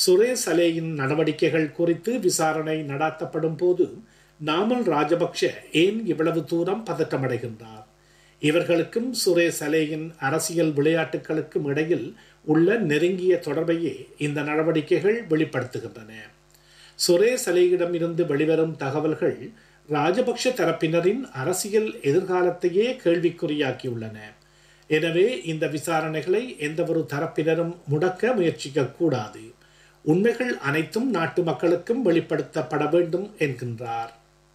சுரேஷ் அலேயின் நடவடிக்கைகள் குறித்து விசாரணை நடாத்தப்படும் போது நாமல் ராஜபக்ஷ ஏன் இவ்வளவு தூரம் பதற்றமடைகின்றார் இவர்களுக்கும் சுரேஷ் அலேயின் அரசியல் விளையாட்டுகளுக்கும் இடையில் உள்ள நெருங்கிய தொடர்பையே இந்த நடவடிக்கைகள் வெளிப்படுத்துகின்றன சுரேஷ் அலேயிடம் இருந்து வெளிவரும் தகவல்கள் ராஜபக்ஷ தரப்பினரின் அரசியல் எதிர்காலத்தையே கேள்விக்குறியாக்கியுள்ளன எனவே இந்த விசாரணைகளை எந்தவொரு தரப்பினரும் முடக்க முயற்சிக்க கூடாது உண்மைகள் அனைத்தும் நாட்டு மக்களுக்கும் வெளிப்படுத்தப்பட வேண்டும் என்கின்றார்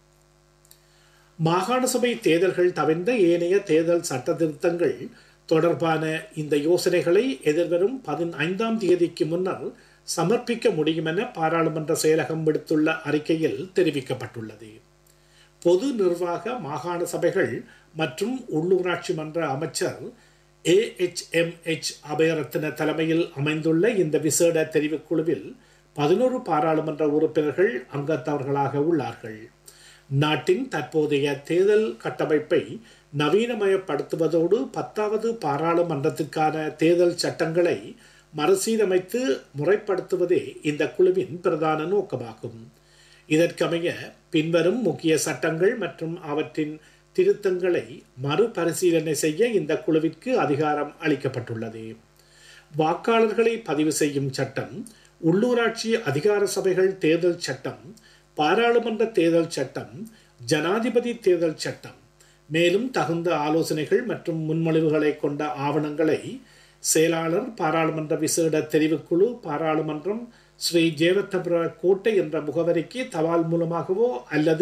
மாகாண சபை தேர்தல்கள் தவிர்ந்த ஏனைய தேர்தல் சட்ட திருத்தங்கள் தொடர்பான இந்த யோசனைகளை எதிர்வரும் பதினைந்தாம் தேதிக்கு முன்னர் சமர்ப்பிக்க முடியும் என பாராளுமன்ற செயலகம் விடுத்துள்ள அறிக்கையில் தெரிவிக்கப்பட்டுள்ளது பொது நிர்வாக மாகாண சபைகள் மற்றும் உள்ளூராட்சி மன்ற அமைச்சர் ஏஎச்எம்ஹெச் அபயரத்ன தலைமையில் அமைந்துள்ள இந்த விசேட தெரிவுக்குழுவில் பதினோரு பாராளுமன்ற உறுப்பினர்கள் அங்கத்தவர்களாக உள்ளார்கள் நாட்டின் தற்போதைய தேர்தல் கட்டமைப்பை நவீனமயப்படுத்துவதோடு பத்தாவது பாராளுமன்றத்திற்கான தேர்தல் சட்டங்களை மறுசீரமைத்து முறைப்படுத்துவதே இந்த குழுவின் பிரதான நோக்கமாகும் இதற்கமைய பின்வரும் முக்கிய சட்டங்கள் மற்றும் அவற்றின் திருத்தங்களை மறுபரிசீலனை செய்ய இந்த குழுவிற்கு அதிகாரம் அளிக்கப்பட்டுள்ளது வாக்காளர்களை பதிவு செய்யும் சட்டம் உள்ளூராட்சி அதிகார சபைகள் தேர்தல் சட்டம் பாராளுமன்ற தேர்தல் சட்டம் ஜனாதிபதி தேர்தல் சட்டம் மேலும் தகுந்த ஆலோசனைகள் மற்றும் முன்மொழிவுகளை கொண்ட ஆவணங்களை செயலாளர் பாராளுமன்ற விசேட தெரிவுக்குழு பாராளுமன்றம் ஸ்ரீ ஜேவத்தபுர கோட்டை என்ற முகவரிக்கு தபால் மூலமாகவோ அல்லது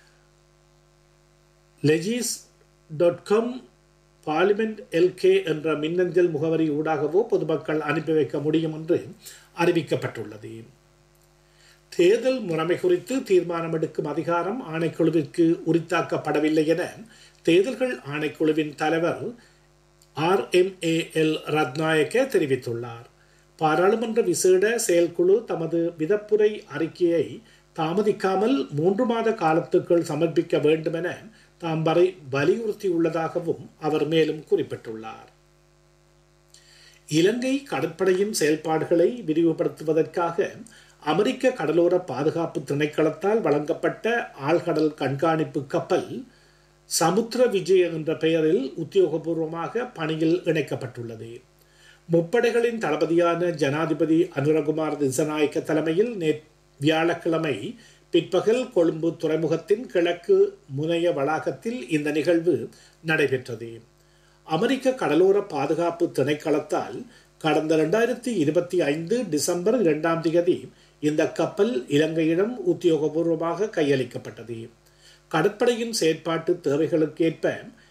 legis dot com parliament LK என்ற மின்னஞ்சல் முகவரி ஊடாகவோ பொதுமக்கள் அனுப்பி வைக்க முடியும் என்று அறிவிக்கப்பட்டுள்ளது தேர்தல் முறைமை குறித்து தீர்மானம் எடுக்கும் அதிகாரம் ஆணைக்குழுவிற்கு உரித்தாக்கப்படவில்லை என தேர்தல்கள் ஆணைக்குழுவின் தலைவர் R M A L Ratnayake தெரிவித்துள்ளார் பாராளுமன்ற விசேட செயற்குழு தமது விதப்புரை அறிக்கையை தாமதிக்காமல் மூன்று மாத காலத்துக்குள் சமர்ப்பிக்க வேண்டும் என தாம் வரை வலியுறுத்தியுள்ளதாகவும் அவர் மேலும் குறிப்பிட்டுள்ளார் இலங்கை கடற்படையின் செயல்பாடுகளை விரிவுபடுத்துவதற்காக அமெரிக்க கடலோர பாதுகாப்பு திணைக்களத்தால் வழங்கப்பட்ட ஆழ்கடல் கண்காணிப்பு கப்பல் சமுத்திர விஜய் என்ற பெயரில் உத்தியோகபூர்வமாக பணியில் இணைக்கப்பட்டுள்ளது முப்படைகளின் தளபதியான ஜனாதிபதி அனுரகுமார் திசநாயக்க தலைமையில் நே வியாழக்கிழமை பிற்பகல் கொழும்பு துறைமுகத்தின் கிழக்கு முனைய வளாகத்தில் இந்த நிகழ்வு நடைபெற்றது அமெரிக்க கடலோர பாதுகாப்பு திணைக்களத்தால் கடந்த இரண்டாயிரத்தி இருபத்தி ஐந்து டிசம்பர் இரண்டாம் தேதி இந்த கப்பல் இலங்கையிடம் உத்தியோகபூர்வமாக கையளிக்கப்பட்டது கடற்படையின் செயற்பாட்டு தேவைகளுக்கேற்ப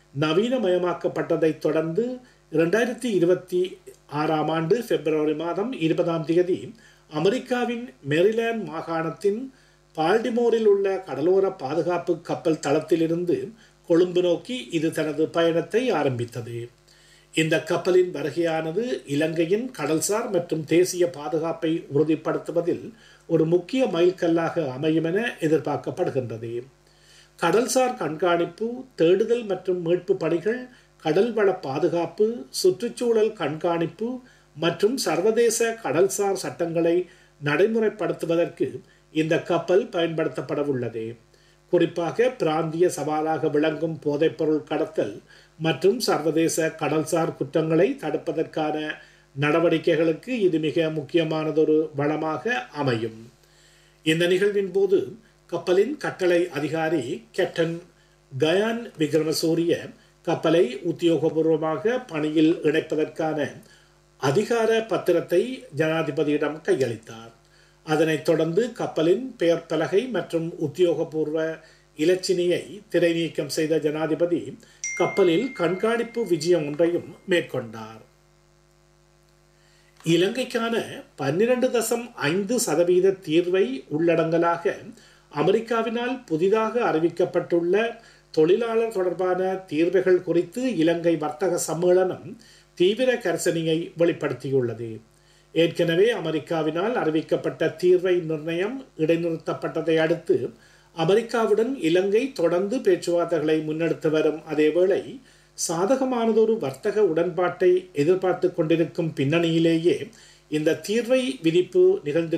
நவீனமயமாக்கப்பட்டதைத் தொடர்ந்து இரண்டாயிரத்தி இருபத்தி ஆறாம் ஆண்டு பிப்ரவரி மாதம் இருபதாம் தேதி அமெரிக்காவின் மெரிலேண்ட் மாகாணத்தின் பால்டிமோரில் உள்ள கடலோர பாதுகாப்பு கப்பல் தளத்திலிருந்து கொழும்பு நோக்கி இது தனது பயணத்தை ஆரம்பித்தது இந்த கப்பலின் வருகையானது இலங்கையின் கடல்சார் மற்றும் தேசிய பாதுகாப்பை உறுதிப்படுத்துவதில் ஒரு முக்கிய மைல்கல்லாக அமையும் என எதிர்பார்க்கப்படுகின்றது கடல்சார் கண்காணிப்பு தேடுதல் மற்றும் மீட்பு பணிகள் கடல்வள பாதுகாப்பு சுற்றுச்சூழல் கண்காணிப்பு மற்றும் சர்வதேச கடல்சார் சட்டங்களை நடைமுறைப்படுத்துவதற்கு இந்த கப்பல் பயன்படுத்தப்பட உள்ளது குறிப்பாக பிராந்திய சவாலாக விளங்கும் போதைப்பொருள் கடத்தல் மற்றும் சர்வதேச கடல்சார் குற்றங்களை தடுப்பதற்கான நடவடிக்கைகளுக்கு இது மிக முக்கியமானதொரு வளமாக அமையும் இந்த நிகழ்வின் போது கப்பலின் கட்டளை அதிகாரி கேப்டன் கயான் விக்ரமசூரிய கப்பலை உத்தியோகபூர்வமாக பணியில் இணைப்பதற்கான அதிகார பத்திரத்தை ஜனாதிபதியிடம் கையளித்தார் அதனைத் தொடர்ந்து கப்பலின் பெயர் பலகை மற்றும் உத்தியோகபூர்வ இலச்சினையை திரைநீக்கம் செய்த ஜனாதிபதி கப்பலில் கண்காணிப்பு விஜயம் ஒன்றையும் மேற்கொண்டார் இலங்கைக்கான பன்னிரண்டு தசம் ஐந்து சதவீத தீர்வை உள்ளடங்கலாக அமெரிக்காவினால் புதிதாக அறிவிக்கப்பட்டுள்ள தொழிலாளர் தொடர்பான தீர்வுகள் குறித்து இலங்கை வர்த்தக சம்மேளனம் தீவிர கரிசனையை வெளிப்படுத்தியுள்ளது ஏற்கனவே அமெரிக்காவினால் அறிவிக்கப்பட்ட தீர்வை நிர்ணயம் இடைநிறுத்தப்பட்டதை அடுத்து அமெரிக்காவுடன் இலங்கை தொடர்ந்து பேச்சுவார்த்தைகளை முன்னெடுத்து வரும் அதேவேளை சாதகமானதொரு வர்த்தக உடன்பாட்டை எதிர்பார்த்து கொண்டிருக்கும் பின்னணியிலேயே இந்த தீர்வை விதிப்பு நிகழ்ந்து